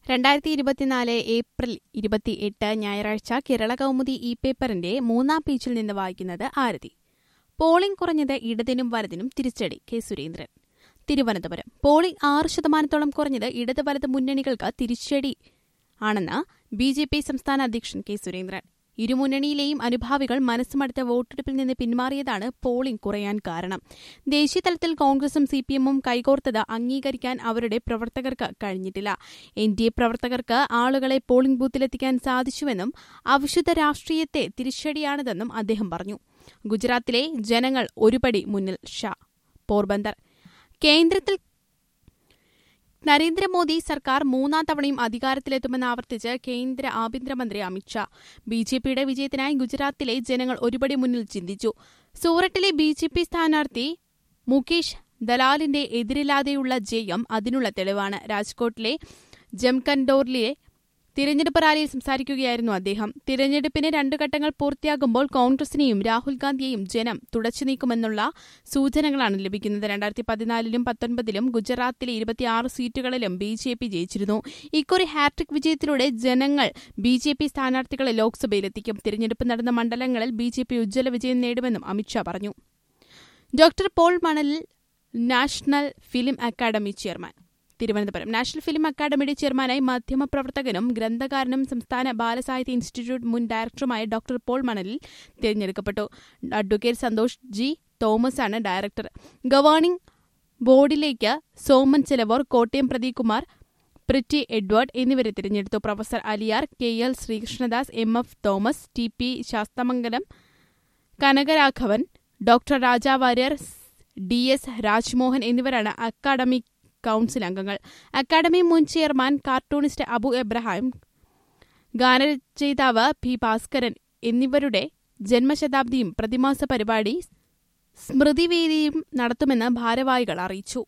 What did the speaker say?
രണ്ടായിരത്തി ഇരുപത്തിനാല് ഏപ്രിൽ ഇരുപത്തി എട്ട് ഞായറാഴ്ച കേരള കൗമുദി ഇ പേപ്പറിന്റെ മൂന്നാം പേജിൽ നിന്ന് വായിക്കുന്നത് ആരതി പോളിംഗ് കുറഞ്ഞത് ഇടതിനും വലതിനും തിരിച്ചടി കെ സുരേന്ദ്രൻ തിരുവനന്തപുരം പോളിംഗ് ആറ് ശതമാനത്തോളം കുറഞ്ഞത് ഇടത് വലത് മുന്നണികൾക്ക് തിരിച്ചടി ആണെന്ന് ബി ജെ പി സംസ്ഥാന അധ്യക്ഷൻ കെ സുരേന്ദ്രൻ ഇരുമുന്നണിയിലെയും അനുഭാവികൾ മനസ്സുമടുത്ത വോട്ടെടുപ്പിൽ നിന്ന് പിന്മാറിയതാണ് പോളിംഗ് കുറയാൻ കാരണം ദേശീയ തലത്തിൽ കോൺഗ്രസും സി പി എമ്മും കൈകോർത്തത് അംഗീകരിക്കാൻ അവരുടെ പ്രവർത്തകർക്ക് കഴിഞ്ഞിട്ടില്ല എൻ ഡി എ പ്രവർത്തകർക്ക് ആളുകളെ പോളിംഗ് ബൂത്തിലെത്തിക്കാൻ സാധിച്ചുവെന്നും അവിശുദ്ധ രാഷ്ട്രീയത്തെ തിരിച്ചടിയാണിതെന്നും അദ്ദേഹം പറഞ്ഞു ഗുജറാത്തിലെ ജനങ്ങൾ ഒരുപടി മുന്നിൽ ഷാ പോർബന്ദർ കേന്ദ്രത്തിൽ നരേന്ദ്രമോദി സർക്കാർ മൂന്നാം തവണയും അധികാരത്തിലെത്തുമെന്ന് ആവർത്തിച്ച് കേന്ദ്ര ആഭ്യന്തരമന്ത്രി അമിത്ഷാ ബി ജെ പിയുടെ വിജയത്തിനായി ഗുജറാത്തിലെ ജനങ്ങൾ ഒരുപടി മുന്നിൽ ചിന്തിച്ചു സൂററ്റിലെ ബി ജെ പി സ്ഥാനാർത്ഥി മുകേഷ് ദലാലിന്റെ എതിരില്ലാതെയുള്ള ജയം അതിനുള്ള തെളിവാണ് രാജ്കോട്ടിലെ ജംകൻഡോറിലെ തിരഞ്ഞെടുപ്പ് റാലിയിൽ സംസാരിക്കുകയായിരുന്നു അദ്ദേഹം തിരഞ്ഞെടുപ്പിന് രണ്ടു ഘട്ടങ്ങൾ പൂർത്തിയാകുമ്പോൾ കോൺഗ്രസിനെയും രാഹുൽ ഗാന്ധിയെയും ജനം തുടച്ചു നീക്കുമെന്നുള്ള സൂചനകളാണ് ലഭിക്കുന്നത് രണ്ടായിരത്തി പതിനാലിലും പത്തൊൻപതിലും ഗുജറാത്തിലെ ഇരുപത്തിയാറ് സീറ്റുകളിലും ബി ജെ പി ജയിച്ചിരുന്നു ഇക്കുറി ഹാട്രിക് വിജയത്തിലൂടെ ജനങ്ങൾ ബി ജെ പി സ്ഥാനാർത്ഥികളെ ലോക്സഭയിലെത്തിക്കും തിരഞ്ഞെടുപ്പ് നടന്ന മണ്ഡലങ്ങളിൽ ബി ജെ പി ഉജ്ജ്വല വിജയം നേടുമെന്നും അമിത്ഷാ പറഞ്ഞു doctor Paul Manalil national film academy chairman Thiruvananthapuram national film അക്കാദമിയുടെ ചെയർമാനായി മാധ്യമപ്രവർത്തകനും ഗ്രന്ഥകാരനും സംസ്ഥാന ബാലസാഹിത്യ ഇൻസ്റ്റിറ്റ്യൂട്ട് മുൻ ഡയറക്ടറുമായ ഡോക്ടർ പോൾ മണലിൽ തിരഞ്ഞെടുക്കപ്പെട്ടു അഡ്വക്കേറ്റ് സന്തോഷ് ജി തോമസ് ആണ് ഡയറക്ടർ ഗവേണിംഗ് ബോർഡിലേക്ക് സോമൻ ചെലവോർ കോട്ടയം പ്രദീപ് പ്രിറ്റി എഡ്വേർഡ് എന്നിവരെ തിരഞ്ഞെടുത്തു professor Aliyar K L Sreekrishnadas M F Thomas T P Sasthamangalam Kanakaraghavan doctor Rajavarier D S Rajmohan എന്നിവരാണ് അക്കാദമിക് കൌൺസിൽ അംഗങ്ങൾ അക്കാദമി മുൻ ചെയർമാൻ കാർട്ടൂണിസ്റ്റ് അബു എബ്രഹാം ഗാനരചയിതാവ് പി ഭാസ്കരൻ എന്നിവരുടെ ജന്മശതാബ്ദിയും പ്രതിമാസ പരിപാടി സ്മൃതിവേദിയും നടത്തുമെന്ന് ഭാരവാഹികൾ അറിയിച്ചു